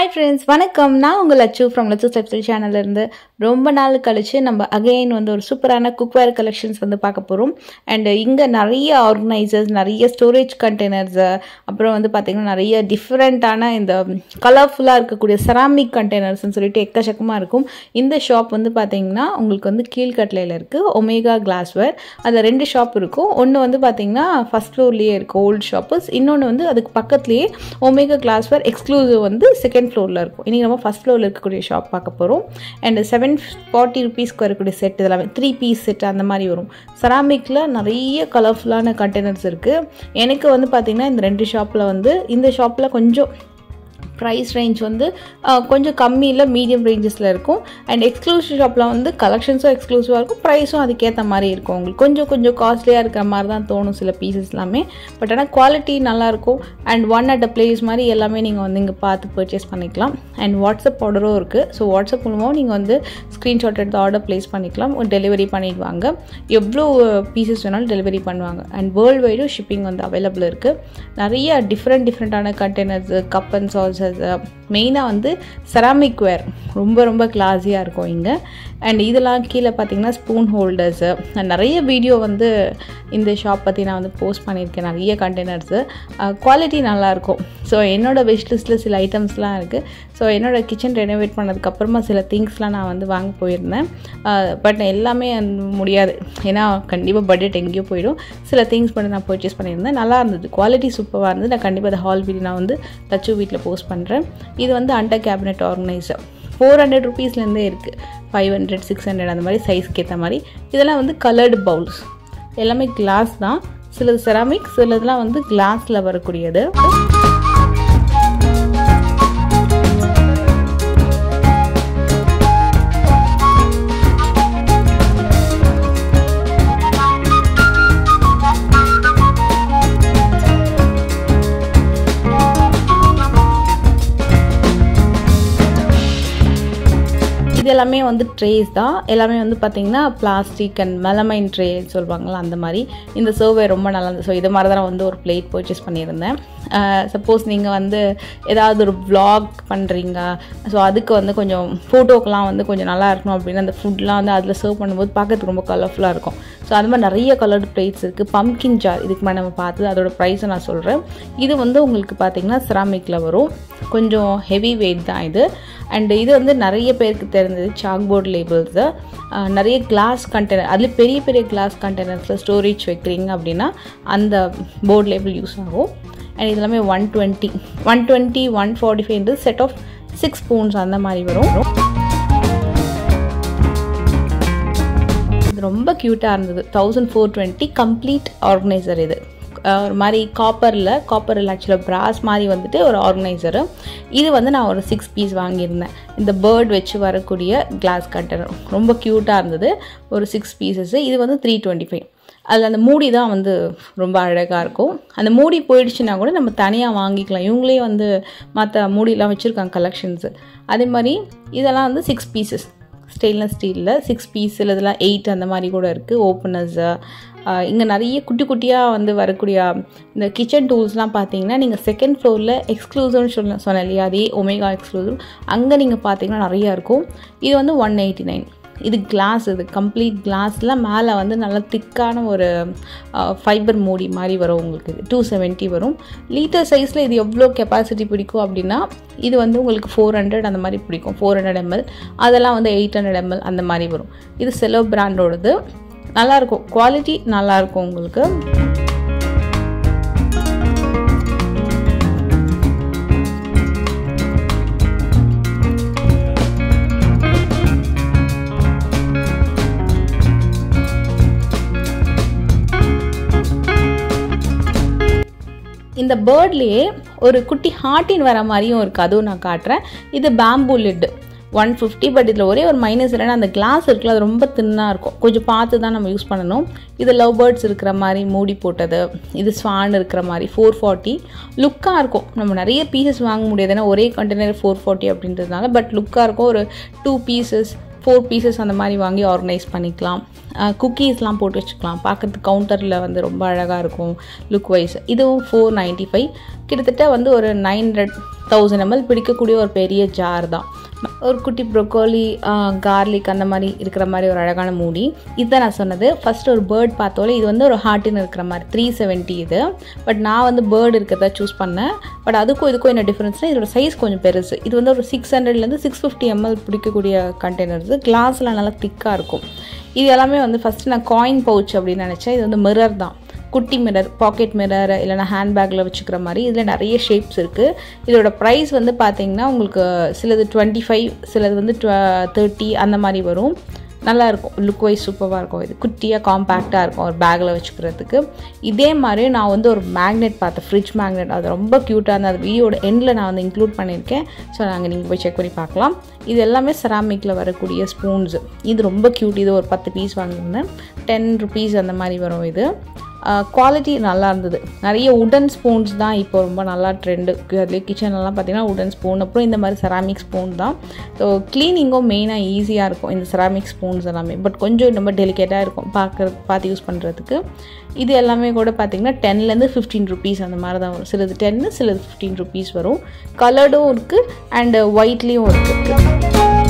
hi friends வணக்கம் நான் உங்கள் லட்சு ஃப்ரம் லட்சு ஸ்டெப்ஸில் சேனல்லேருந்து ரொம்ப நாள் கழிச்சு நம்ம அகைன் வந்து ஒரு சூப்பரான குக்வேர் கலெக்ஷன்ஸ் வந்து பார்க்க போகிறோம் அண்ட் இங்கே நிறைய ஆர்கனைசர்ஸ் நிறைய ஸ்டோரேஜ் கண்டெய்னர்ஸ் அப்புறம் வந்து பார்த்திங்கன்னா நிறைய டிஃப்ரெண்ட்டான இந்த கலர்ஃபுல்லாக இருக்கக்கூடிய செராமிக் கண்டெய்னர்ஸ்னு சொல்லிட்டு எக்கச்சக்கமாக இருக்கும் இந்த ஷாப் வந்து பார்த்திங்கன்னா உங்களுக்கு வந்து கீழ்கட்டளையில் இருக்குது ஒமேகா கிளாஸ்வேர் அதில் ரெண்டு ஷாப் இருக்கும் ஒன்று வந்து பார்த்திங்கன்னா ஃபஸ்ட் ஃப்ளோர்லேயே இருக்குது ஓல்டு ஷாப்பர்ஸ் இன்னொன்று வந்து அதுக்கு பக்கத்துலேயே ஒமேகா கிளாஸ்வேர் எக்ஸ்க்ளூசிவ் வந்து செகண்ட் ஃப்ளோரில் இருக்கும் இன்றைக்கி நம்ம ஃபஸ்ட் ஃப்ளோரில் இருக்கக்கூடிய ஷாப் பார்க்க போகிறோம் அண்ட் செவன் ஃபார்ட்டி ருபீஸ்க்கு வரக்கூடிய செட் இதெல்லாமே த்ரீ பீஸ் செட் அந்த மாதிரி வரும் செராமிக்கில் நிறைய கலர்ஃபுல்லான கண்டெய்னர்ஸ் இருக்குது எனக்கு வந்து பார்த்திங்கன்னா இந்த ரெண்டு ஷாப்பில் வந்து இந்த ஷாப்பில் கொஞ்சம் ப்ரைஸ் ரேஞ்ச் வந்து அஹ், கொஞ்சம் கம்மியில் மீடியம் ரேஞ்சஸில் இருக்கும் அண்ட் எக்ஸ்க்ளூசிவ் ஷாப்பில் வந்து கலெக்ஷன்ஸும் எக்ஸ்க்ளூசிவாக இருக்கும் ப்ரைஸும் அதுக்கேற்ற மாதிரி இருக்கும் உங்களுக்கு கொஞ்சம் கொஞ்சம் காஸ்ட்லியாக இருக்கிற மாதிரி தான் தோணும் சில பீசஸ் எல்லாமே பட் ஆனால் குவாலிட்டி நல்லாயிருக்கும் and one at a place மாதிரி எல்லாமே நீங்கள் வந்து இங்கே பார்த்து பர்ச்சேஸ் பண்ணிக்கலாம் அண்ட் வாட்ஸ்அப் ஆர்டரும் இருக்குது ஸோ வாட்ஸ்அப் மூலமாக நீங்கள் வந்து ஸ்க்ரீன்ஷாட் எடுத்து ஆர்டர் ப்ளேஸ் பண்ணிக்கலாம் டெலிவரி பண்ணிடுவாங்க எவ்வளோ பீசஸ் வேணாலும் டெலிவரி பண்ணுவாங்க அண்ட் வேர்ல்டு வைடும் ஷிப்பிங் வந்து அவைலபிள் இருக்குது நிறைய டிஃப்ரெண்ட் டிஃப்ரெண்ட்டான கண்டெய்னர்ஸ் கப் அண்ட் சால்சஸ் மெயினாக வந்து செராமிக் வேர் ரொம்ப ரொம்ப கிளாஸியாக இருக்கும் இங்கே அண்ட் இதெல்லாம் கீழே பார்த்தீங்கன்னா ஸ்பூன் ஹோல்டர்ஸு நிறைய வீடியோ வந்து இந்த ஷாப் பற்றி நான் வந்து போஸ்ட் பண்ணியிருக்கேன் நிறைய கண்டெய்னர்ஸு குவாலிட்டி நல்லாயிருக்கும் ஸோ என்னோடய விஷ் லிஸ்ட்டில் சில ஐட்டம்ஸ்லாம் இருக்குது ஸோ என்னோடய கிச்சன் ரெனோவேட் பண்ணதுக்கப்புறமா சில திங்ஸ்லாம் நான் வந்து வாங்க போயிருந்தேன் பட் எல்லாமே முடியாது ஏன்னா கண்டிப்பாக பட்ஜெட் எங்கேயோ போயிடும் சில திங்ஸ் மட்டும் நான் பர்ச்சேஸ் பண்ணியிருந்தேன் நல்லா இருந்தது குவாலிட்டி சூப்பராக இருந்தது நான் கண்டிப்பாக அந்த ஹால் வீடியோ நான் வந்து லட்சு வீட்டில் போஸ்ட் பண்ணுறேன் இது வந்து under cabinet organiser four hundred ருபீஸ்லேருந்தே இருக்குது ஃபைவ் ஹண்ட்ரட் சிக்ஸ் ஹண்ட்ரட் அந்த மாதிரி சைஸ்க்கு ஏற்ற மாதிரி இதெல்லாம் வந்து கலர்டு பவுல்ஸ் எல்லாமே கிளாஸ் தான் சிலது செராமிக் சிலதுலாம் வந்து கிளாஸில் வரக்கூடியது இது எல்லாமே வந்து ட்ரேஸ் தான் எல்லாமே வந்து பார்த்தீங்கன்னா பிளாஸ்டிக் அண்ட் மெலமைன் ட்ரே சொல்லுவாங்கள்ல அந்த மாதிரி இந்த சர்வே ரொம்ப நல்லா இருந்தது ஸோ இது மாதிரி தான் நான் வந்து ஒரு பிளேட் பர்ச்சேஸ் பண்ணியிருந்தேன் சப்போஸ் நீங்கள் வந்து ஏதாவது ஒரு vlog பண்ணுறீங்க ஸோ அதுக்கு வந்து கொஞ்சம் ஃபோட்டோக்கெலாம் வந்து கொஞ்சம் நல்லா இருக்கணும் அப்படின்னு அந்த ஃபுட்லாம் வந்து அதில் சர்வ் பண்ணும்போது பார்க்கறதுக்கு ரொம்ப கலர்ஃபுல்லாக இருக்கும் ஸோ அது மாதிரி நிறைய கலர்டு பிளேட்ஸ் இருக்குது பம்கின் ஜார் இதுக்கு மேலே நம்ம பார்த்தது அதோட ப்ரைஸை நான் சொல்கிறேன் இது வந்து உங்களுக்கு பார்த்தீங்கன்னா செராமிக்கில் வரும் கொஞ்சம் ஹெவி வெயிட் தான் இது அண்ட் இது வந்து நிறைய பேருக்கு தெரிஞ்சது சாக் போர்ட் லேபிள்ஸு நிறைய கிளாஸ் கண்டெய்னர் அதில் பெரிய பெரிய கிளாஸ் கண்டெய்னர்ஸில் ஸ்டோரேஜ் வைக்கிறீங்க அப்படின்னா அந்த போர்ட் லேபிள் யூஸ் ஆகும் அண்ட் இது எல்லாமே one twenty one twenty one forty five set of six spoons அந்த மாதிரி வரும் இது ரொம்ப க்யூட்டாக இருந்தது thousand four twenty complete organiser இது அஹ் ஒரு மாதிரி காப்பரில் காப்பர் இல்லை ஆக்சுவலாக பிராஸ் மாதிரி வந்துட்டு ஒரு ஆர்கனைசரு இது வந்து நான் ஒரு சிக்ஸ் பீஸ் வாங்கியிருந்தேன் இந்த பேர்ட் வச்சு வரக்கூடிய கிளாஸ் கண்டெய்னர் ரொம்ப க்யூட்டாக இருந்தது ஒரு சிக்ஸ் பீசஸ்ஸு இது வந்து த்ரீ டுவெண்ட்டி ஃபைவ் அதில் அந்த மூடி தான் வந்து ரொம்ப அழகாக இருக்கும் அந்த மூடி போயிடுச்சுன்னா கூட நம்ம தனியாக வாங்கிக்கலாம் இவங்களே வந்து மற்ற மூடிலாம் வச்சுருக்காங்க கலெக்ஷன்ஸு அதே மாதிரி இதெல்லாம் வந்து சிக்ஸ் பீசஸ் ஸ்டெயின்லெஸ் ஸ்டீலில் சிக்ஸ் பீஸ் இதெல்லாம் எயிட் அந்த மாதிரி கூட இருக்குது ஓப்பனர்ஸு இங்கே நிறைய குட்டி குட்டியாக வந்து வரக்கூடிய இந்த கிச்சன் டூல்ஸ்லாம் பார்த்தீங்கன்னா நீங்கள் செகண்ட் ஃப்ளோரில் எக்ஸ்க்ளூசிவ்னு சொல்ல சொன்னேன் இல்லையா அதே ஒமேகா எக்ஸ்க்ளூசிவ் அங்கே நீங்கள் பார்த்தீங்கன்னா நிறையா இருக்கும் இது வந்து ஒன் எயிட்டி நைன் இது கிளாஸ் இது கம்ப்ளீட் கிளாஸில் மேலே வந்து நல்லா திக்கான ஒரு ஃபைபர் மூடி மாதிரி வரும் உங்களுக்கு டூ செவன்ட்டி வரும் லீட்டர் சைஸில் இது எவ்வளோ கெப்பாசிட்டி பிடிக்கும் அப்படின்னா இது வந்து உங்களுக்கு ஃபோர் ஹண்ட்ரட் அந்த மாதிரி பிடிக்கும் ஃபோர் ஹண்ட்ரட் எம்எல் அதெல்லாம் வந்து எயிட் ஹண்ட்ரட் எம்எல் அந்த மாதிரி வரும் இது செலோ பிராண்டோடது நல்லாயிருக்கும் குவாலிட்டி நல்லாயிருக்கும் உங்களுக்கு இந்த பேர்ட்லேயே ஒரு குட்டி ஹார்ட்டின் வர மாதிரியும் இருக்குது அதுவும் நான் காட்டுறேன் இது bamboo lid one fifty but இதில் ஒரே ஒரு மைனஸ் இல்லைன்னா அந்த கிளாஸ் இருக்குல்ல அது ரொம்ப தின்னாக இருக்கும் கொஞ்சம் பார்த்து தான் நம்ம யூஸ் பண்ணணும் இது லவ் பேர்ட்ஸ் இருக்கிற மாதிரி மூடி போட்டது இது ஸ்வான் இருக்கிற மாதிரி ஃபோர் ஃபார்ட்டி லுக்காக இருக்கும் நம்ம நிறைய பீசஸ் வாங்க முடியாது ஏன்னா ஒரே கண்டெய்னர் ஃபோர் ஃபார்ட்டி அப்படின்றதுனால பட் லுக்காக இருக்கும் ஒரு டூ பீசஸ் ஃபோர் பீசஸ் அந்த மாதிரி வாங்கி ஆர்கனைஸ் பண்ணிக்கலாம் குக்கீஸ்லாம் போட்டு வச்சுக்கலாம் பார்க்குறதுக்கு கவுண்டரில் வந்து ரொம்ப அழகாக இருக்கும் லுக் வைஸ் இதுவும் ஃபோர் நைன்ட்டி ஃபைவ் கிட்டத்தட்ட வந்து ஒரு நைன் ஹண்ட்ரட் தௌசண்ட் எம்எல் பிடிக்கக்கூடிய ஒரு பெரிய ஜார் தான் ஒரு குட்டி ப்ரொக்கோலி கார்லிக் அந்த மாதிரி இருக்கிற மாதிரி ஒரு அழகான மூடி இதுதான் நான் சொன்னது ஃபர்ஸ்ட் ஒரு பேர்ட் பார்த்தோலே இது வந்து ஒரு ஹார்ட்டின்னு இருக்கிற மாதிரி த்ரீ செவன்ட்டி இது பட் நான் வந்து பேர்டு இருக்கிறத சூஸ் பண்ணேன் பட் அதுக்கும் இதுக்கும் என்ன டிஃப்ரென்ஸ்னால் இதோட சைஸ் கொஞ்சம் பெருசு இது வந்து ஒரு சிக்ஸ் ஹண்ட்ரட்லேருந்து சிக்ஸ் ஃபிஃப்டி எம்எல் பிடிக்கக்கூடிய கண்டெய்னர்ஸ் கிளாஸில் நல்லா திக்காக இருக்கும் இது எல்லாமே வந்து ஃபஸ்ட்டு நான் காயின் பவுச் அப்படின்னு நினச்சேன் இது வந்து மிரர் தான் குட்டி மிரர் பாக்கெட் மிரர் இல்லைனா ஹேண்ட்பேக்கில் வச்சுக்கிற மாதிரி இதில் நிறைய ஷேப்ஸ் இருக்குது இதோட ப்ரைஸ் வந்து பார்த்தீங்கன்னா உங்களுக்கு சிலது டுவெண்ட்டி ஃபைவ் சிலது வந்து தேர்ட்டி அந்த மாதிரி வரும் நல்லா இருக்கும் லுக் வைஸ் சூப்பராக இருக்கும் இது குட்டியாக காம்பேக்டாக இருக்கும் ஒரு பேக்கில் வச்சுக்கிறதுக்கு இதே மாதிரி நான் வந்து ஒரு மேக்னெட் பார்த்தேன் ஃப்ரிட்ஜ் மேக்னெட் அது ரொம்ப க்யூட்டாக இருந்தது அது வீடியோட எண்டில் நான் வந்து இன்க்ளூட் பண்ணியிருக்கேன் ஸோ நாங்கள் நீங்கள் போய் செக் பண்ணி பார்க்கலாம் இது எல்லாமே செராமிக்கில் வரக்கூடிய ஸ்பூன்ஸு இது ரொம்ப க்யூட் இது ஒரு பத்து பீஸ் வாங்கியிருந்தேன் டென் ருபீஸ் அந்த மாதிரி வரும் இது குவாலிட்டி நல்லா இருந்தது நிறைய உடன் ஸ்பூன்ஸ் தான் இப்போ ரொம்ப நல்லா ட்ரெண்டு அதுலேயே கிச்சன்லலாம் பார்த்தீங்கன்னா உடன் ஸ்பூன் அப்புறம் இந்த மாதிரி செராமிக் ஸ்பூன் தான் ஸோ க்ளீனிங்கும் மெயினாக ஈஸியாக இருக்கும் இந்த செராமிக் ஸ்பூன்ஸ் எல்லாமே பட் கொஞ்சம் ரொம்ப டெலிகேட்டாக இருக்கும் பார்க்குறது பார்த்து யூஸ் பண்ணுறதுக்கு இது எல்லாமே கூட பார்த்திங்கன்னா டென்லேருந்து ஃபிஃப்டீன் ருபீஸ் அந்த மாதிரி தான் வரும் சிலது டென்னு சிலது ஃபிஃப்டீன் ருபீஸ் வரும் கலர்டும் இருக்குது அண்டு ஒயிட்லேயும் இருக்குது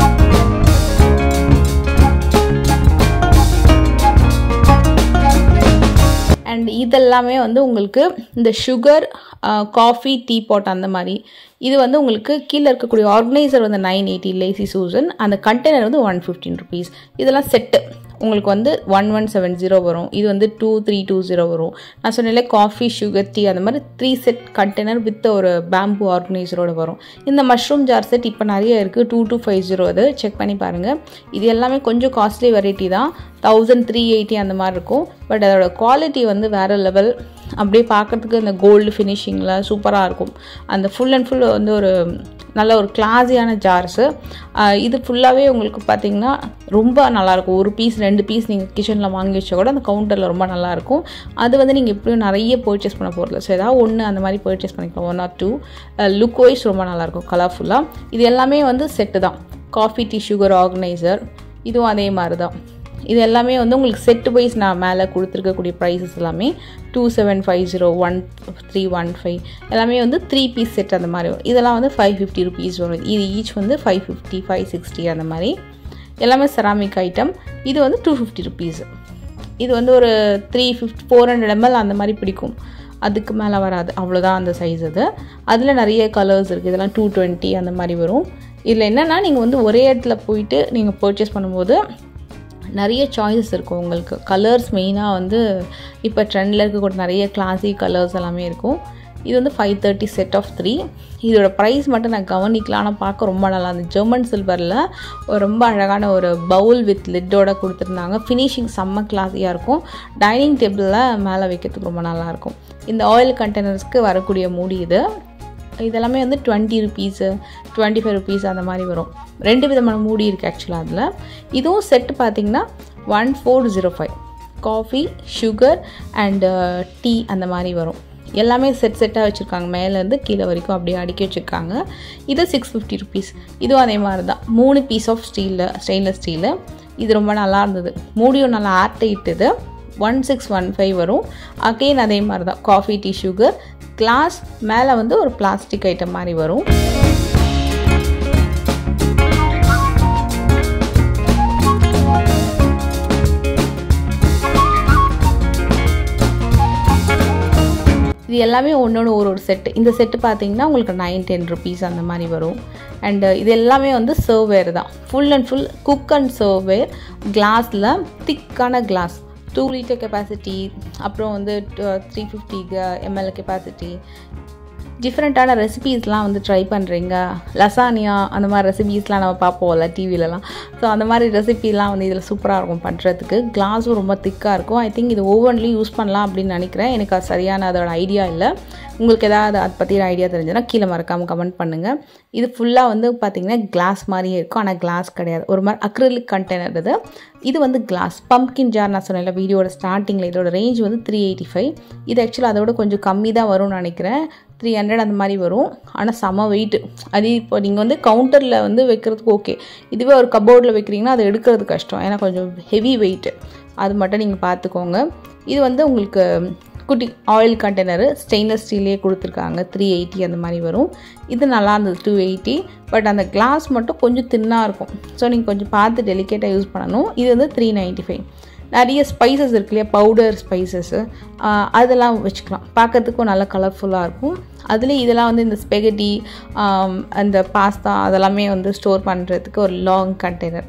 அண்ட் இதெல்லாமே வந்து உங்களுக்கு இந்த சுகர் காஃபி டீ பாட் அந்த மாதிரி இது வந்து உங்களுக்கு கீழே இருக்கக்கூடிய ஆர்கனைசர் வந்து நைன் எயிட்டி லேசி சூசன் அந்த கண்டெய்னர் வந்து ஒன் ஃபிஃப்டீன் ருபீஸ் இதெல்லாம் செட்டு உங்களுக்கு வந்து ஒன் ஒன் செவன் ஜீரோ வரும் இது வந்து டூ த்ரீ டூ ஜீரோ வரும் நான் சொன்னேன் காஃபி சுகர் டீ அந்த மாதிரி த்ரீ செட் கண்டெய்னர் வித் ஒரு பேம்பு ஆர்கனைசரோட வரும் இந்த மஷ்ரூம் ஜார் செட் இப்போ நிறைய இருக்குது டூ டூ ஃபைவ் ஜீரோ அது செக் பண்ணி பாருங்கள் இது எல்லாமே கொஞ்சம் காஸ்ட்லி வெரைட்டி தான் தௌசண்ட் த்ரீ எயிட்டி அந்த மாதிரி இருக்கும் பட் அதோட குவாலிட்டி வந்து வேறு லெவல் அப்படியே பார்க்குறதுக்கு இந்த கோல்டு ஃபினிஷிங்கில் சூப்பராக இருக்கும் அந்த ஃபுல் அண்ட் ஃபுல் வந்து ஒரு நல்ல ஒரு கிளாஸியான ஜார்ஸு இது ஃபுல்லாகவே உங்களுக்கு பார்த்தீங்கன்னா ரொம்ப நல்லாயிருக்கும் ஒரு பீஸ் ரெண்டு பீஸ் நீங்கள் கிச்சனில் வாங்கி வச்சா கூட அந்த கவுண்டரில் ரொம்ப நல்லாயிருக்கும் அது வந்து நீங்கள் எப்படியும் நிறைய பர்ச்சேஸ் பண்ண போகிறல ஸோ ஏதாவது ஒன்று அந்த மாதிரி பர்ச்சேஸ் பண்ணிக்கலாம் one or two look wise ரொம்ப நல்லாயிருக்கும் கலர்ஃபுல்லாக இது எல்லாமே வந்து செட்டு தான் காஃபி டீ சுகர் ஆர்கனைசர் இதுவும் அதே மாதிரி தான் இது எல்லாமே வந்து உங்களுக்கு செட்டு வைஸ் நான் மேலே கொடுத்துருக்கக்கூடிய ப்ரைஸஸ் எல்லாமே two seven five zero one three one five எல்லாமே வந்து த்ரீ பீஸ் செட் அந்த மாதிரி வரும் இதெல்லாம் வந்து ஃபைவ் ஃபிஃப்டி ருபீஸ் வரும் இது ஈச் வந்து ஃபைவ் ஃபிஃப்டி ஃபைவ் சிக்ஸ்டி அந்த மாதிரி எல்லாமே செராமிக் ஐட்டம் இது வந்து டூ ஃபிஃப்டி ருபீஸ் இது வந்து ஒரு three fifty four hundred ml அந்த மாதிரி பிடிக்கும் அதுக்கு மேலே வராது அவ்வளோதான் அந்த சைஸ் அது அதில் நிறைய கலர்ஸ் இருக்குது இதெல்லாம் டூ டுவெண்ட்டி அந்த மாதிரி வரும் இதில் என்னென்னா நீங்கள் வந்து ஒரே இடத்துல போயிட்டு நீங்கள் பர்ச்சேஸ் பண்ணும்போது நிறைய சாய்ஸஸ் இருக்கும் உங்களுக்கு கலர்ஸ் மெயினாக வந்து இப்போ ட்ரெண்டில் இருக்கக்கூடிய நிறைய கிளாசிக் கலர்ஸ் எல்லாமே இருக்கும் இது வந்து five thirty set of three இதோட ப்ரைஸ் மட்டும் நான் கவனிக்கலாம் ஆனால் பார்க்க ரொம்ப நல்லா இருந்துச்சு ஜெர்மன் சில்வரில் ஒரு ரொம்ப அழகான ஒரு பவுல் வித் லிட்டோட கொடுத்துருந்தாங்க ஃபினிஷிங் செம்ம கிளாஸியாக இருக்கும் டைனிங் டேபிளில் மேலே வைக்கிறதுக்கு ரொம்ப நல்லாயிருக்கும் இந்த ஆயில் கண்டெய்னர்ஸ்க்கு வரக்கூடிய மூடி இது இதெல்லாமே வந்து twenty rupees twenty five rupees அந்த மாதிரி வரும் ரெண்டு விதமான மூடி இருக்குது ஆக்சுவலாக அதில் இதுவும் செட்டு பார்த்திங்கன்னா one four zero five coffee sugar and tea அந்த மாதிரி வரும் எல்லாமே செட் செட்டாக வச்சுருக்காங்க மேலேருந்து கீழே வரைக்கும் அப்படியே அடுக்கி வச்சுருக்காங்க இது சிக்ஸ் ஃபிஃப்டி ருபீஸ் இதுவும் அதே மாதிரி தான் மூணு பீஸ் ஆஃப் ஸ்டீலில் ஸ்டெயின்லெஸ் ஸ்டீலு இது ரொம்ப நல்லா இருந்தது மூடியும் நல்லா hard one six one five வரும் அகெயின் அதே மாதிரி தான் காஃபி டீ சுகர் கிளாஸ் மேலே வந்து ஒரு பிளாஸ்டிக் ஐட்டம் மாதிரி வரும் இது எல்லாமே ஒன்று ஒரு ஒரு செட்டு இந்த செட்டு பார்த்தீங்கன்னா உங்களுக்கு நைன் டென் ருபீஸ் அந்த மாதிரி வரும் அண்டு இது எல்லாமே வந்து சர்வேர் தான் full and full cook and serveware கிளாஸில் திக்கான கிளாஸ் டூ லிட்டர் கெப்பாசிட்டி அப்புறம் வந்து த்ரீ ஃபிஃப்டி எம்எல் கெப்பாசிட்டி டிஃப்ரெண்ட்டான ரெசிபீஸ்லாம் வந்து ட்ரை பண்ணுறீங்க லசானியா அந்த மாதிரி ரெசிபீஸ்லாம் நம்ம பார்ப்போம்ல டிவிலலாம் ஸோ அந்த மாதிரி ரெசிபிலாம் வந்து இதில் சூப்பராக இருக்கும் பண்ணுறதுக்கு கிளாஸும் ரொம்ப திக்காக இருக்கும் ஐ திங்க் இது ஓவன்லேயும் யூஸ் பண்ணலாம் அப்படின்னு நினைக்கிறேன் எனக்கு அது சரியான அதோட ஐடியா இல்லை உங்களுக்கு ஏதாவது அதை பற்றின ஐடியா தெரிஞ்சுன்னா கீழே மறக்காமல் கமெண்ட் பண்ணுங்கள் இது ஃபுல்லாக வந்து பார்த்திங்கன்னா கிளாஸ் மாதிரியே இருக்கும் ஆனால் கிளாஸ் கிடையாது ஒரு மாதிரி அக்ரிலிக் கண்டெய்னர் இது இது வந்து கிளாஸ் பம்ப்கின் ஜார் நான் சொன்னேன் வீடியோட ஸ்டார்டிங்கில் இதோட ரேஞ்ச் வந்து த்ரீ எயிட்டி ஃபைவ் இது ஆக்சுவலாக அதோட கொஞ்சம் கம்மி தான் வரும்னு நினைக்கிறேன் த்ரீ ஹண்ட்ரட் அந்த மாதிரி வரும் ஆனால் செம வெயிட்டு அது இப்போ நீங்கள் வந்து கவுண்டரில் வந்து வைக்கிறதுக்கு ஓகே இதுவே ஒரு கபோர்டில் வைக்கிறீங்கன்னா அதை எடுக்கிறது கஷ்டம் ஏன்னா கொஞ்சம் ஹெவி வெயிட்டு அது மட்டும் நீங்கள் பார்த்துக்கோங்க இது வந்து உங்களுக்கு குட்டி ஆயில் கண்டெய்னரு ஸ்டெயின்லெஸ் ஸ்டீல்லே கொடுத்துருக்காங்க த்ரீ எயிட்டி அந்த மாதிரி வரும் இது நல்லா இருந்தது டூ எயிட்டி பட் அந்த கிளாஸ் மட்டும் கொஞ்சம் தின்னாக இருக்கும் ஸோ நீங்கள் கொஞ்சம் பார்த்து டெலிகேட்டாக யூஸ் பண்ணணும் இது வந்து த்ரீ நைன்ட்டி ஃபைவ் நிறைய ஸ்பைசஸ் இருக்கு இல்லையா பவுடர் ஸ்பைசஸ்ஸு அதெல்லாம் வச்சுக்கலாம் பார்க்கறதுக்கும் நல்லா கலர்ஃபுல்லாக இருக்கும் அதுலேயும் இதெல்லாம் வந்து இந்த ஸ்பெகட்டி அந்த பாஸ்தா அதெல்லாமே வந்து ஸ்டோர் பண்ணுறதுக்கு ஒரு லாங் கண்டெய்னர்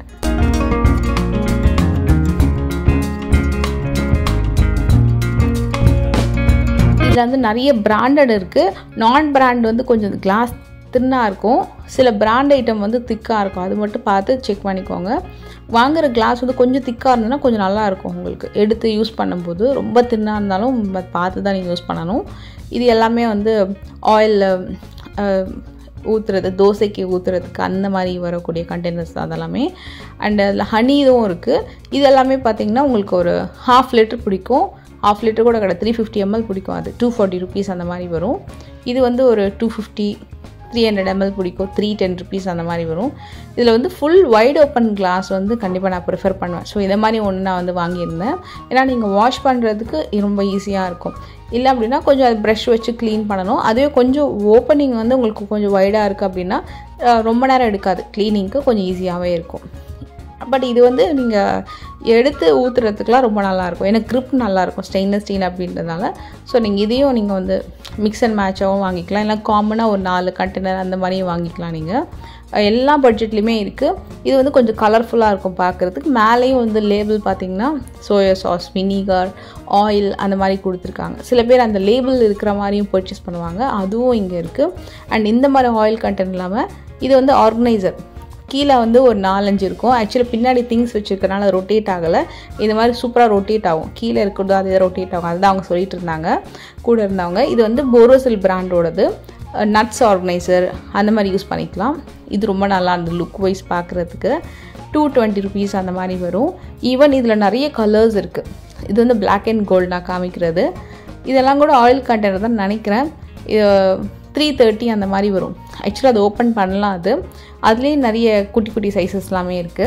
இதில் வந்து நிறைய பிராண்டட் இருக்குது நான் பிராண்ட் வந்து கொஞ்சம் கிளாஸ் தின்னாக இருக்கும் சில பிராண்ட் ஐட்டம் வந்து திக்காக இருக்கும் அது மட்டும் பார்த்து செக் பண்ணிக்கோங்க வாங்குகிற கிளாஸ் வந்து கொஞ்சம் திக்காக இருந்ததுன்னா கொஞ்சம் நல்லா இருக்கும் உங்களுக்கு எடுத்து யூஸ் பண்ணும்போது ரொம்ப தின்னாக இருந்தாலும் பார்த்து தான் நீங்கள் யூஸ் பண்ணணும் இது எல்லாமே வந்து ஆயிலில் ஊற்றுறது தோசைக்கு ஊற்றுறதுக்கு அந்த மாதிரி வரக்கூடிய கண்டெய்னர்ஸ் தான் அதெல்லாமே அண்ட் அதில் ஹனி இதுவும் இருக்குது இது எல்லாமே பார்த்திங்கன்னா உங்களுக்கு ஒரு ஹாஃப் லிட்டர் பிடிக்கும் ஹாஃப் லிட்டர் கூட கிடையாது த்ரீ ஃபிஃப்டி எம்எல் பிடிக்கும் அது டூ ஃபார்ட்டி ருபீஸ் அந்த மாதிரி வரும் இது வந்து ஒரு two fifty three hundred ml பிடிக்கும் த்ரீ டென் ருபீஸ் அந்த மாதிரி வரும் இதில் வந்து ஃபுல் வைட் ஓப்பன் கிளாஸ் வந்து கண்டிப்பாக நான் ப்ரிஃபர் பண்ணுவேன் ஸோ இதை மாதிரி ஒன்று நான் வந்து வாங்கியிருந்தேன் ஏன்னா நீங்கள் வாஷ் பண்ணுறதுக்கு ரொம்ப ஈஸியாக இருக்கும் இல்லை அப்படின்னா கொஞ்சம் அது ப்ரஷ் வச்சு க்ளீன் பண்ணணும் அதுவே கொஞ்சம் ஓப்பனிங் வந்து உங்களுக்கு கொஞ்சம் வைடாக இருக்குது அப்படின்னா ரொம்ப நேரம் எடுக்காது க்ளீனிங்க்கு கொஞ்சம் ஈஸியாகவே இருக்கும் பட் இது வந்து நீங்கள் எடுத்து ஊற்றுறதுக்குலாம் ரொம்ப நல்லாயிருக்கும் எனக்கு க்ரிப் நல்லாயிருக்கும் ஸ்டெயின்லெஸ் ஸ்டீல் அப்படின்றதுனால ஸோ நீங்கள் இதையும் நீங்கள் வந்து மிக்ஸ் அண்ட் மேட்சாகவும் வாங்கிக்கலாம் இல்லை காமனாக ஒரு நாலு கண்டெய்னர் அந்த மாதிரியும் வாங்கிக்கலாம் நீங்கள் எல்லா பட்ஜெட்லேயுமே இருக்குது இது வந்து கொஞ்சம் கலர்ஃபுல்லாக இருக்கும் பார்க்குறதுக்கு மேலேயும் வந்து லேபிள் பார்த்திங்கன்னா சோயா சாஸ் வினிகர் ஆயில் அந்த மாதிரி கொடுத்துருக்காங்க சில பேர் அந்த லேபிள் இருக்கிற மாதிரியும் பர்ச்சேஸ் பண்ணுவாங்க அதுவும் இங்கே இருக்குது அண்ட் இந்த மாதிரி ஆயில் கண்டென்ட் இல்லாமல் இது வந்து ஆர்கனைசர் கீழே வந்து ஒரு நாலஞ்சு இருக்கும் ஆக்சுவலி பின்னாடி திங்ஸ் வச்சுருக்கனால ரொட்டேட் ஆகலை இந்த மாதிரி சூப்பராக ரொட்டேட் ஆகும் கீழே இருக்கிறதோ அதே ரொட்டேட் ஆகும் அதுதான் அவங்க சொல்லிட்டு இருந்தாங்க கூட இருந்தவங்க இது வந்து போரோசில் பிராண்டோடது நட்ஸ் ஆர்கனைசர் அந்த மாதிரி யூஸ் பண்ணிக்கலாம் இது ரொம்ப நல்லா இருந்தது லுக் வைஸ் பார்க்குறதுக்கு டூ டுவெண்ட்டி ருபீஸ் அந்த மாதிரி வரும் ஈவன் இதில் நிறைய கலர்ஸ் இருக்குது இது வந்து பிளாக் அண்ட் கோல்டு நான் காமிக்கிறது இதெல்லாம் கூட ஆயில் கண்டெய்னர் தான் நினைக்கிறேன் த்ரீ தேர்ட்டி அந்த மாதிரி வரும் ஆக்சுவலாக அது ஓப்பன் பண்ணலாம் அது அதுலேயே நிறைய குட்டி குட்டி சைஸஸ் எல்லாமே இருக்குது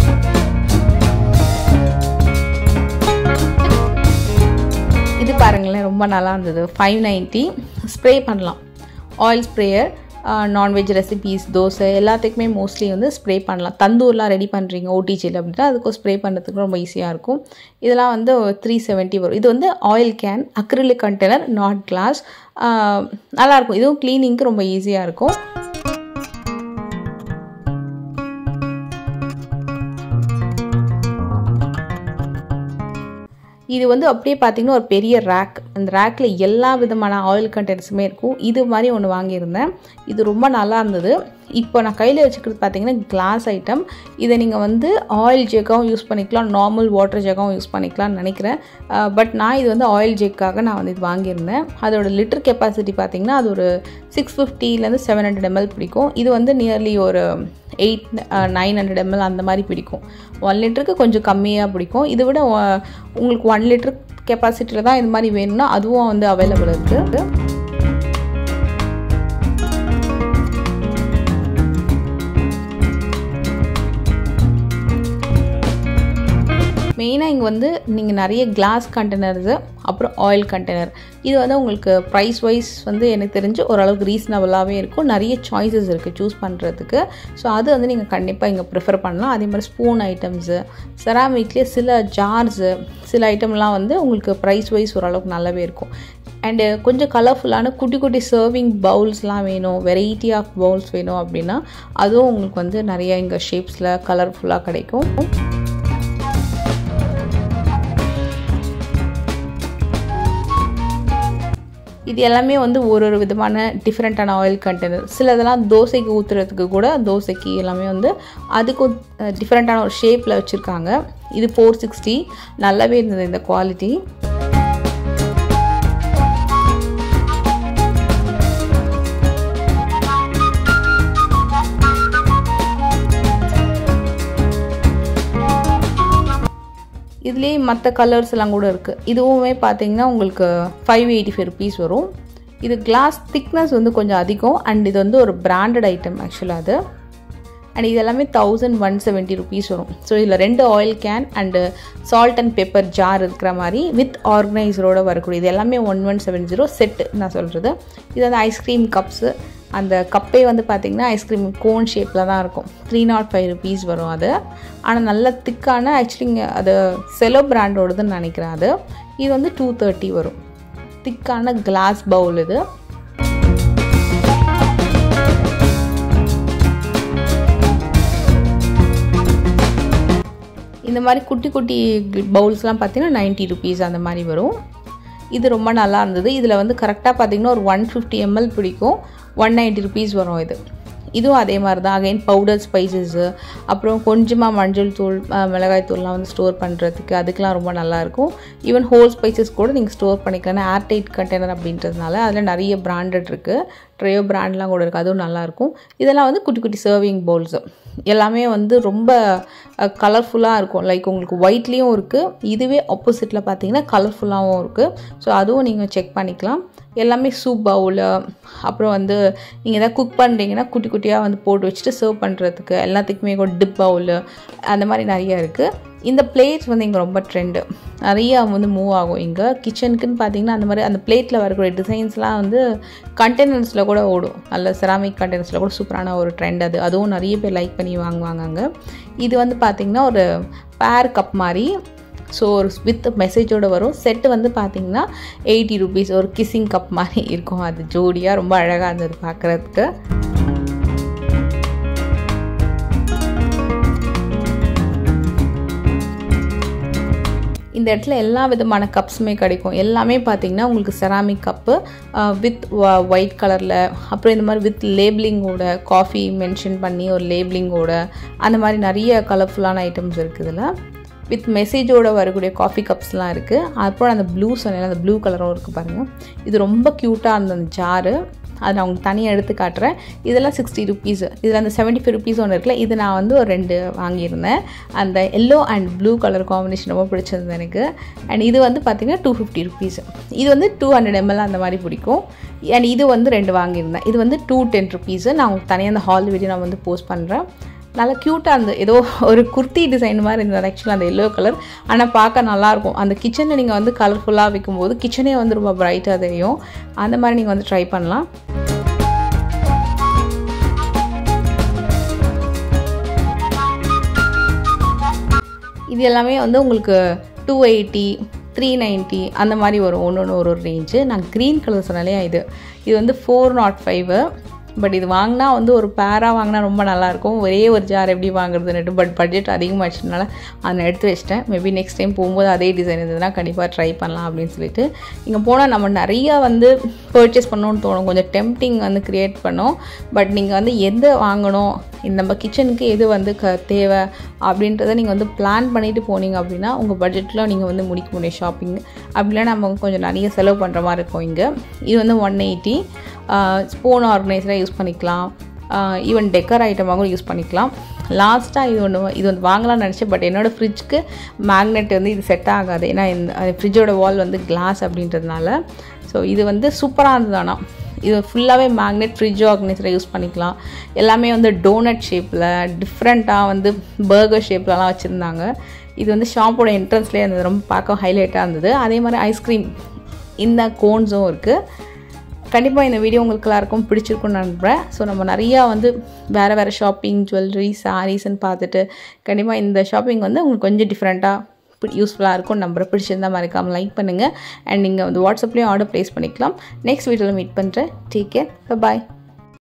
இது பாருங்களேன் ரொம்ப நல்லா இருந்தது ஃபைவ் நைன்ட்டி ஸ்ப்ரே பண்ணலாம் oil sprayer non veg recipes dosa எல்லாத்துக்குமே மோஸ்ட்லி வந்து ஸ்ப்ரே பண்ணலாம் தந்தூர்லாம் ரெடி பண்ணுறீங்க ஓடிஜியில் அப்படின்னா அதுக்கும் ஸ்ப்ரே பண்ணுறதுக்கு ரொம்ப ஈஸியாக இருக்கும் இதெல்லாம் வந்து த்ரீ செவன்ட்டி வரும் இது வந்து oil can acrylic container not glass நல்லாயிருக்கும் இதுவும் க்ளீனிங்க்கு ரொம்ப ஈஸியாக இருக்கும் இது வந்து அப்படியே பார்த்தீங்கன்னா ஒரு பெரிய ரேக் அந்த ரேக்கில் எல்லா விதமான ஆயில் கண்டெய்னர்ஸுமே இருக்கும் இது மாதிரி ஒன்று வாங்கியிருந்தேன் இது ரொம்ப நல்லா இருந்தது இப்போ நான் கையில் வச்சுக்கிறது பார்த்தீங்கன்னா கிளாஸ் ஐட்டம் இதை நீங்கள் வந்து ஆயில் ஜெக்காகவும் யூஸ் பண்ணிக்கலாம் நார்மல் வாட்டர் ஜெக்காகவும் யூஸ் பண்ணிக்கலாம்னு நினைக்கிறேன் பட் நான் இது வந்து ஆயில் ஜெக்காக நான் வந்து இது வாங்கியிருந்தேன் அதோட லிட்டர் கெப்பாசிட்டி பார்த்தீங்கன்னா அது ஒரு சிக்ஸ் ஃபிஃப்டிலேருந்து செவன் ஹண்ட்ரட் எம்எல் பிடிக்கும் இது வந்து நியர்லி ஒரு எயிட் நைன் ஹண்ட்ரட் எம்எல் அந்த மாதிரி பிடிக்கும் ஒன் லிட்டருக்கு கொஞ்சம் கம்மியாக பிடிக்கும் இதை விட உங்களுக்கு ஒன் லிட்டர் கெப்பாசிட்டியில் தான் இது மாதிரி வேணும்னா அதுவும் வந்து அவைலபிள் இருக்குது மெயினாக இங்கே வந்து நீங்கள் நிறைய கிளாஸ் கண்டெய்னர்ஸு அப்புறம் ஆயில் கண்டெய்னர் இது வந்து உங்களுக்கு ப்ரைஸ் வைஸ் வந்து எனக்கு தெரிஞ்சு ஓரளவுக்கு ரீசனபிளாகவே இருக்கும் நிறைய சாய்ஸஸ் இருக்குது சூஸ் பண்ணுறதுக்கு ஸோ அது வந்து நீங்கள் கண்டிப்பாக இங்கே ப்ரிஃபர் பண்ணலாம் அதே மாதிரி ஸ்பூன் ஐட்டம்ஸு செராமிக்லேயே சில ஜார்ஸு சில ஐட்டம்லாம் வந்து உங்களுக்கு ப்ரைஸ் வைஸ் ஓரளவுக்கு நல்லாவே இருக்கும் அண்டு கொஞ்சம் கலர்ஃபுல்லான குட்டி குட்டி சர்விங் பவுல்ஸ்லாம் வேணும் வெரைட்டி ஆஃப் பவுல்ஸ் வேணும் அப்படின்னா அதுவும் உங்களுக்கு வந்து நிறைய இங்கே ஷேப்ஸில் கலர்ஃபுல்லாக கிடைக்கும் இது எல்லாமே வந்து ஒரு ஒரு விதமான டிஃப்ரெண்ட்டான ஆயில் கண்டெய்னர் சிலதெல்லாம் தோசைக்கு ஊற்றுறதுக்கு கூட தோசைக்கு எல்லாமே வந்து அதுக்கும் டிஃப்ரெண்ட்டான ஒரு ஷேப்பில் வச்சுருக்காங்க இது ஃபோர் சிக்ஸ்டி நல்லாவே இருந்தது இந்த குவாலிட்டி இதுலேயே மற்ற கலர்ஸ் எல்லாம் கூட இருக்குது இதுவுமே பார்த்தீங்கன்னா உங்களுக்கு ஃபைவ் எயிட்டி ஃபைவ் ருபீஸ் வரும் இது கிளாஸ் திக்னஸ் வந்து கொஞ்சம் அதிகம் அண்ட் இது வந்து ஒரு பிராண்டட் ஐட்டம் ஆக்சுவலாக அது அண்ட் இது எல்லாமே தௌசண்ட் ஒன் செவன்ட்டி ருபீஸ் வரும் ஸோ இதில் ரெண்டு oil can and salt and pepper jar இருக்கிற மாதிரி வித் ஆர்கனைசரோட வரக்கூடிய இது எல்லாமே one one seven zero set நான் சொல்கிறது இது வந்து ஐஸ்கிரீம் கப்ஸு அந்த கப்பே வந்து பார்த்திங்கன்னா ஐஸ்கிரீம் கோன் ஷேப்பில் தான் இருக்கும் த்ரீ நாட் ஃபைவ் ருபீஸ் வரும் அது ஆனால் நல்ல திக்கான ஆக்சுவலி அது செலோ பிராண்டோடதுன்னு நினைக்கிறேன் அது இது வந்து டூ தேர்ட்டி வரும் திக்கான கிளாஸ் பவுல் இது இந்த மாதிரி குட்டி குட்டி பவுல்ஸ்லாம் பார்த்தீங்கன்னா நைன்ட்டி ருபீஸ் அந்த மாதிரி வரும் இது ரொம்ப நல்லா இருந்தது இதில் வந்து கரெக்டாக பார்த்தீங்கன்னா ஒரு ஒன் ஃபிஃப்டி எம்எல் பிடிக்கும் ஒன் நைன்ட்டி ருபீஸ் வரும் இது இதுவும் அதே மாதிரி தான் அகைன் பவுடர் ஸ்பைசஸ்ஸு அப்புறம் கொஞ்சமாக மஞ்சள் தூள் மிளகாய் தூள்லாம் வந்து ஸ்டோர் பண்ணுறதுக்கு அதுக்கெலாம் ரொம்ப நல்லாயிருக்கும் ஈவன் ஹோல் ஸ்பைசஸ் கூட நீங்கள் ஸ்டோர் பண்ணிக்கலாம் ஏர்டைட் கண்டெய்னர் அப்படின்றதுனால அதில் நிறைய பிராண்டட் இருக்குது ட்ரையோ பிராண்ட்லாம் கூட இருக்குது அதுவும் நல்லாயிருக்கும் இதெல்லாம் வந்து குட்டி குட்டி சர்விங் பவுல்ஸு எல்லாமே வந்து ரொம்ப கலர்ஃபுல்லாக இருக்கும் லைக் உங்களுக்கு ஒயிட்லேயும் இருக்குது இதுவே ஆப்போசிட்டில் பார்த்தீங்கன்னா கலர்ஃபுல்லாகவும் இருக்குது ஸோ அதுவும் நீங்கள் செக் பண்ணிக்கலாம் எல்லாமே சூப் பவுலு அப்புறம் வந்து நீங்கள் எதாவது குக் பண்ணுறீங்கன்னா குட்டி குட்டியாக வந்து போட்டு வச்சுட்டு சர்வ் பண்ணுறதுக்கு எல்லாத்துக்குமே கூட டிப் பவுலு அந்த மாதிரி நிறைய இருக்குது இந்த பிளேட்ஸ் வந்து இங்கே ரொம்ப ட்ரெண்டு நிறையா வந்து மூவ் ஆகும் இங்கே கிச்சனுக்குன்னு பார்த்தீங்கன்னா அந்த மாதிரி அந்த பிளேட்டில் வரக்கூடிய டிசைன்ஸ்லாம் வந்து கண்டெய்னர்ஸில் கூட ஓடும் நல்ல செராமிக் கண்டெய்னர்ஸில் கூட சூப்பரான ஒரு ட்ரெண்ட் அது அதுவும் நிறைய பேர் லைக் பண்ணி வாங்குவாங்க அங்கே இது வந்து பார்த்திங்கன்னா ஒரு பேர் கப் மாதிரி ஸோ ஒரு வித் மெசேஜோடு வரும் செட்டு வந்து பார்த்திங்கன்னா எயிட்டி ருபீஸ் ஒரு கிஸ்ஸிங் கப் மாதிரி இருக்கும் அது ஜோடியாக ரொம்ப அழகாக இருந்தது பார்க்குறதுக்கு இந்த இடத்துல எல்லா விதமான கப்ஸுமே கிடைக்கும் எல்லாமே பார்த்தீங்கன்னா உங்களுக்கு செராமிக் கப்பு வித் ஒயிட் கலரில் அப்புறம் இந்த மாதிரி வித் லேபிளிங்கோட காஃபி மென்ஷன் பண்ணி ஒரு லேபிளிங்கோட அந்த மாதிரி நிறைய கலர்ஃபுல்லான ஐட்டம்ஸ் இருக்குது இதில் வித் மெசேஜோட வரக்கூடிய காஃபி கப்ஸ்லாம் இருக்குது அப்புறம் அந்த ப்ளூ சொன்னேன் அந்த ப்ளூ கலரும் இருக்குது பாருங்கள் இது ரொம்ப க்யூட்டாக இருந்த அந்த ஜாரு அது நான் உங்களுக்கு தனியாக எடுத்து காட்டுறேன் இதெல்லாம் சிக்ஸ்டி ருபீஸ் இதில் அந்த செவன்ட்டி ஃபைவ் ருபீஸ் ஒன்று இருக்குல்ல இது நான் வந்து ஒரு ரெண்டு வாங்கியிருந்தேன் அந்த yellow and blue colour combination ரொம்ப பிடிச்சிருந்தது எனக்கு அண்ட் இது வந்து பார்த்திங்கன்னா டூ ஃபிஃப்டி ருபீஸ் இது வந்து டூ ஹண்ட்ரட் எம்எல் அந்த மாதிரி பிடிக்கும் அண்ட் இது வந்து ரெண்டு வாங்கியிருந்தேன் இது வந்து டூ டென் ருபீஸு நான் உங்களுக்கு தனியாக அந்த ஹால் வீடியோ நான் வந்து போஸ்ட் பண்ணுறேன் நல்லா க்யூட்டாக இருந்தது ஏதோ ஒரு குர்த்தி டிசைன் மாதிரி இருந்தது ஆக்சுவலாக அந்த எல்லோ கலர் ஆனால் பார்க்க நல்லாயிருக்கும் அந்த கிச்சனில் நீங்கள் வந்து கலர்ஃபுல்லாக வைக்கும்போது கிச்சனே வந்து ரொம்ப ப்ரைட்டாக தெரியும் அந்த மாதிரி நீங்கள் வந்து ட்ரை பண்ணலாம் இது எல்லாமே வந்து உங்களுக்கு டூ எயிட்டி த்ரீ நைன்ட்டி அந்த மாதிரி வரும் ஒன்று ஒன்று ஒரு ஒரு ரேஞ்சு நான் க்ரீன் கலர் சொன்னாலே இது இது வந்து ஃபோர் நாட் ஃபைவு பட் இது வாங்கினா வந்து ஒரு பேராக வாங்கினா ரொம்ப நல்லாயிருக்கும் ஒரே ஒரு ஜார் எப்படி வாங்குறதுன்னுட்டு பட் பட்ஜெட் அதிகமாகிடுச்சதுனால அதை எடுத்து வச்சிட்டேன் மேபி நெக்ஸ்ட் டைம் போகும்போது அதே டிசைன் இருந்ததுன்னா கண்டிப்பாக ட்ரை பண்ணலாம் அப்படின்னு சொல்லிட்டு இங்கே போனால் நம்ம நிறையா வந்து பர்ச்சேஸ் பண்ணணும்னு தோணும் கொஞ்சம் டெம்டிங் வந்து க்ரியேட் பண்ணோம் பட் நீங்கள் வந்து எது வாங்கணும் இந்த நம்ம கிச்சனுக்கு எது வந்து க தேவை அப்படின்றத நீங்கள் வந்து பிளான் பண்ணிவிட்டு போனீங்க அப்படின்னா உங்கள் பட்ஜெட்டில் நீங்கள் வந்து முடிக்க முடியும் ஷாப்பிங் அப்படிலாம் நம்ம கொஞ்சம் நிறைய செலவு பண்ணுற மாதிரி இருக்கும் இங்கே இது வந்து ஒன் எயிட்டி ஸ்பூன் ஆர்கனைசராக யூஸ் பண்ணிக்கலாம் ஈவன் டெக்கர் ஐட்டமாகவும் யூஸ் பண்ணிக்கலாம் லாஸ்ட்டாக இது ஒன்று இது வந்து வாங்கலாம்னு நினச்சேன் பட் என்னோடய ஃப்ரிட்ஜ்க்கு மேக்னெட் வந்து இது செட் ஆகாது ஏன்னா இந்த ஃப்ரிட்ஜோட வால் வந்து கிளாஸ் அப்படின்றதுனால ஸோ இது வந்து சூப்பராக இருந்தது ஆனால் இது ஃபுல்லாகவே மேக்னெட் ஃப்ரிட்ஜ் ஆர்கனைசரை யூஸ் பண்ணிக்கலாம் எல்லாமே வந்து டோனட் ஷேப்பில் டிஃப்ரெண்ட்டாக வந்து பர்கர் ஷேப்லலாம் வச்சுருந்தாங்க இது வந்து ஷாப்போட என்ட்ரன்ஸ்லேயே இருந்தது ரொம்ப பார்க்க ஹைலைட்டாக இருந்தது அதே மாதிரி ஐஸ்கிரீம் இந்த கோன்ஸும் இருக்குது கண்டிப்பாக இந்த வீடியோ உங்களுக்கு எல்லாருக்கும் பிடிச்சிருக்குன்னு நம்புகிறேன் ஸோ நம்ம நிறையா வந்து வேறு வேறு ஷாப்பிங் ஜுவல்லரி சாரீஸ்ன்னு பார்த்துட்டு கண்டிப்பாக இந்த ஷாப்பிங் வந்து உங்களுக்கு கொஞ்சம் டிஃப்ரெண்ட்டாக யூஸ்ஃபுல்லாக இருக்கும் நம்புற பிடிச்சிருந்தா மறக்காமல் லைக் பண்ணுங்கள் அண்ட் நீங்கள் வந்து வாட்ஸ்அப்லேயும் ஆர்டர் ப்ளேஸ் பண்ணிக்கலாம் நெக்ஸ்ட் வீடியோவில் மீட் பண்ணுறேன் டேக் கேர் பாய்